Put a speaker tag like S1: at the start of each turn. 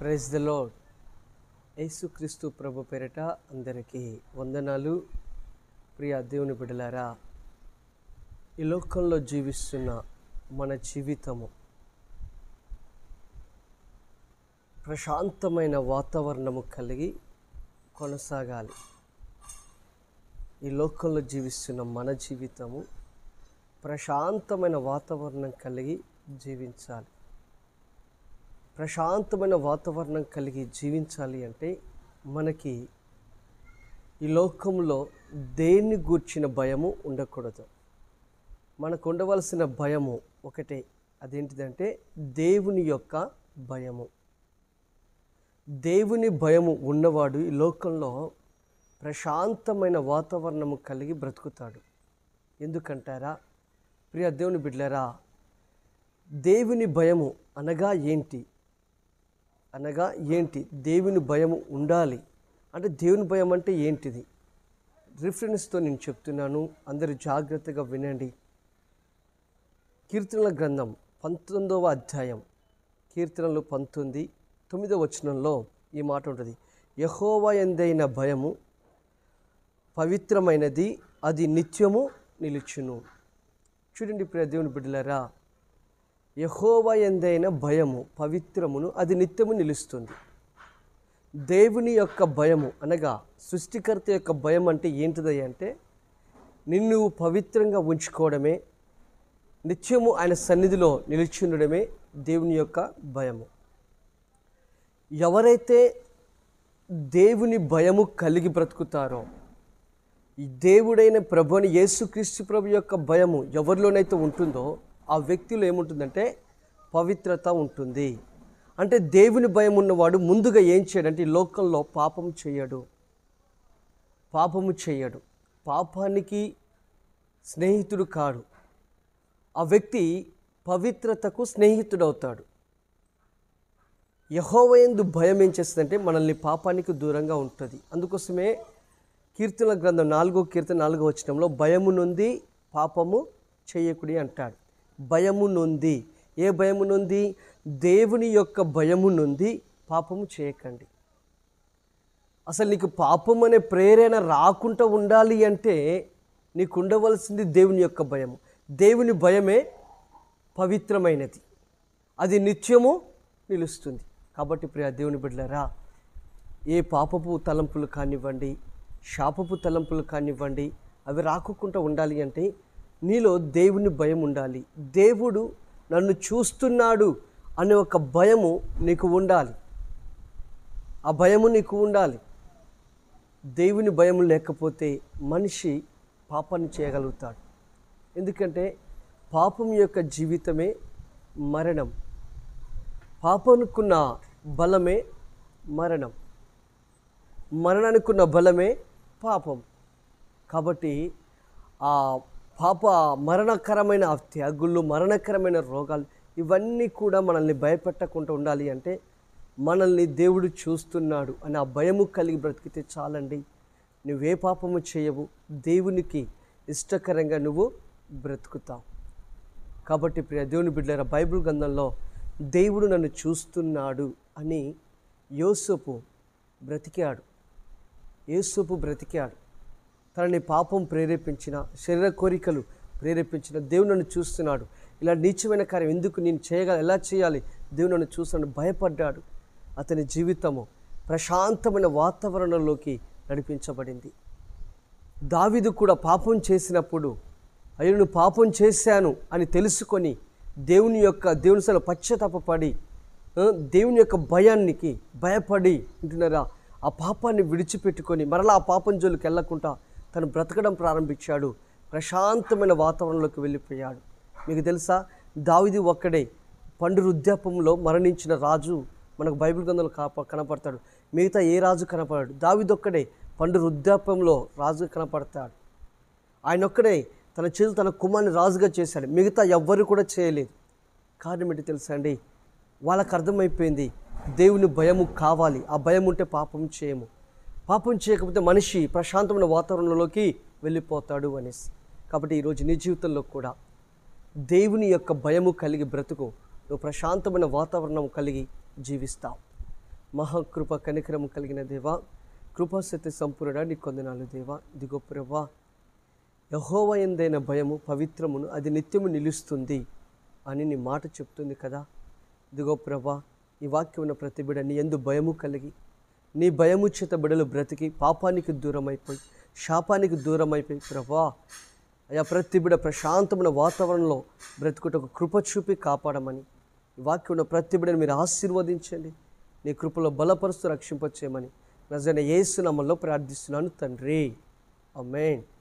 S1: praise the load యేసుక్రీస్తు ప్రభు పేరిట అందరికీ వందనాలు ప్రియ దేవుని బిడ్డలారా ఈ లోకంలో జీవిస్తున్న మన జీవితము ప్రశాంతమైన వాతావరణము కలిగి కొనసాగాలి ఈ లోకంలో జీవిస్తున్న మన జీవితము ప్రశాంతమైన వాతావరణం కలిగి జీవించాలి ప్రశాంతమైన వాతావరణం కలిగి జీవించాలి అంటే మనకి ఈ లోకంలో దేన్ని గూర్చిన భయము ఉండకూడదు మనకు ఉండవలసిన భయము ఒకటే అదేంటిదంటే దేవుని యొక్క భయము దేవుని భయము ఉన్నవాడు ఈ లోకంలో ప్రశాంతమైన వాతావరణము కలిగి బ్రతుకుతాడు ఎందుకంటారా ప్రియ దేవుని బిడ్డలారా దేవుని భయము అనగా ఏంటి అనగా ఏంటి దేవుని భయము ఉండాలి అంటే దేవుని భయం అంటే ఏంటిది రిఫరెన్స్తో నేను చెప్తున్నాను అందరూ జాగ్రత్తగా వినండి కీర్తనల గ్రంథం పంతొమ్మిదవ అధ్యాయం కీర్తనలు పంతొమ్మిది తొమ్మిదవ వచనంలో ఈ మాట ఉంటుంది యహోవా ఎందైన భయము పవిత్రమైనది అది నిత్యము నిలుచును చూడండి ప్రియ దేవుని బిడ్డలారా యహోవా ఎందైన భయము పవిత్రమును అది నిత్యము నిలుస్తుంది దేవుని యొక్క భయము అనగా సృష్టికర్త యొక్క భయం అంటే ఏంటిది అంటే నిన్ను పవిత్రంగా ఉంచుకోవడమే నిత్యము ఆయన సన్నిధిలో నిలిచుండడమే దేవుని యొక్క భయము ఎవరైతే దేవుని భయము కలిగి బ్రతుకుతారో ఈ దేవుడైన ప్రభు అని యేసుక్రీస్తు ప్రభు యొక్క భయము ఎవరిలోనైతే ఉంటుందో ఆ వ్యక్తిలో ఏముంటుందంటే పవిత్రత ఉంటుంది అంటే దేవుని భయం ఉన్నవాడు ముందుగా ఏం చేయడంటే ఈ లోకంలో పాపం చేయడు పాపము చేయడు పాపానికి స్నేహితుడు కాడు ఆ వ్యక్తి పవిత్రతకు స్నేహితుడవుతాడు యహోవయందు భయం ఏం చేస్తుందంటే మనల్ని పాపానికి దూరంగా ఉంటుంది అందుకోసమే కీర్తన గ్రంథం నాలుగో కీర్తన నాలుగో వచనంలో భయము నొంది పాపము చేయకుడి అంటాడు భయము నొంది ఏ భయము నొంది దేవుని యొక్క భయము నొంది పాపము చేయకండి అసలు నీకు పాపం అనే ప్రేరణ రాకుండా ఉండాలి అంటే నీకు ఉండవలసింది దేవుని యొక్క భయము దేవుని భయమే పవిత్రమైనది అది నిత్యము నిలుస్తుంది కాబట్టి ప్రియ దేవుని బిడ్డలారా ఏ పాపపు తలంపులు కానివ్వండి శాపపు తలంపులు కానివ్వండి అవి రాకుండా ఉండాలి అంటే నీలో దేవుని భయం ఉండాలి దేవుడు నన్ను చూస్తున్నాడు అనే ఒక భయము నీకు ఉండాలి ఆ భయము నీకు ఉండాలి దేవుని భయం లేకపోతే మనిషి పాపాన్ని చేయగలుగుతాడు ఎందుకంటే పాపం యొక్క జీవితమే మరణం పాపనుకున్న బలమే మరణం మరణానికున్న బలమే పాపం కాబట్టి ఆ పాప మరణకరమైన ఆ త్యాగుళ్ళు మరణకరమైన రోగాలు ఇవన్నీ కూడా మనల్ని భయపెట్టకుండా ఉండాలి అంటే మనల్ని దేవుడు చూస్తున్నాడు అని ఆ భయము కలిగి బ్రతికితే చాలండి నువ్వే పాపము చేయవు దేవునికి ఇష్టకరంగా నువ్వు బ్రతుకుతావు కాబట్టి ప్రియ దేవుని బిడ్డల బైబిల్ గ్రంథంలో దేవుడు నన్ను చూస్తున్నాడు అని యోసపు బ్రతికాడు యేసోపు బ్రతికాడు తనని పాపం ప్రేరేపించిన శరీర కోరికలు ప్రేరేపించిన దేవుడు నన్ను చూస్తున్నాడు ఇలా నీచమైన కార్యం ఎందుకు నేను చేయగల ఎలా చేయాలి దేవుడు నన్ను చూస్తున్నాడు భయపడ్డాడు అతని జీవితము ప్రశాంతమైన వాతావరణంలోకి నడిపించబడింది దావిదు కూడా పాపం చేసినప్పుడు అయ్యో నువ్వు పాపం చేశాను అని తెలుసుకొని దేవుని యొక్క దేవుని సల పశ్చాత్తాపడి ఆ, దేవుని యొక్క భయానికి భయపడి ఉంటున్నారా ఆ పాపాన్ని విడిచిపెట్టుకొని మరలా ఆ పాపం జోలికి వెళ్ళకుండా తను బ్రతకడం ప్రారంభించాడు ప్రశాంతమైన వాతావరణంలోకి వెళ్ళిపోయాడు మీకు తెలుసా దావిది ఒక్కడే పండు వృద్ధాపంలో మరణించిన రాజు మనకు బైబిల్ గ్రంథంలో కాప కనపడతాడు మిగతా ఏ రాజు కనపడాడు దావిదొక్కడే పండు వృద్ధాపంలో రాజు కనపడతాడు ఆయన ఒక్కడే తన చేతులు తన కుమార్ని రాజుగా చేశాడు మిగతా ఎవ్వరు కూడా చేయలేదు కారణం ఏంటి తెలుసా అండి వాళ్ళకి అర్థమైపోయింది దేవుని భయము కావాలి ఆ భయం ఉంటే పాపం చేయము పాపం చేయకపోతే మనిషి ప్రశాంతమైన వాతావరణంలోకి వెళ్ళిపోతాడు అనేసి కాబట్టి ఈరోజు నీ జీవితంలో కూడా దేవుని యొక్క భయము కలిగి బ్రతుకు నువ్వు ప్రశాంతమైన వాతావరణం కలిగి జీవిస్తావు మహాకృప కనికరం కలిగిన దేవా కృపాసత్య సంపూర్ణ నీ కొందనాలు దేవా ఇదిగో ప్రభా యహోవ ఎందైన భయము పవిత్రమును అది నిత్యము నిలుస్తుంది అని నీ మాట చెప్తుంది కదా ఇదిగో ప్రభా ఈ వాక్యం ఉన్న ప్రతి బిడ నీ ఎందు భయము కలిగి నీ భయము చేత బిడలు బ్రతికి పాపానికి దూరం అయిపోయి శాపానికి దూరం అయిపోయి ప్రభా అయా ప్రతి బిడ ప్రశాంతమైన వాతావరణంలో బ్రతుకుటకు కృప చూపి కాపాడమని ఈ వాక్యం ఉన్న ప్రతి బిడని మీరు ఆశీర్వదించండి నీ కృపలో బలపరుస్తూ రక్షింపచేయమని నజన ఏసునామంలో ప్రార్థిస్తున్నాను తండ్రి అమేన్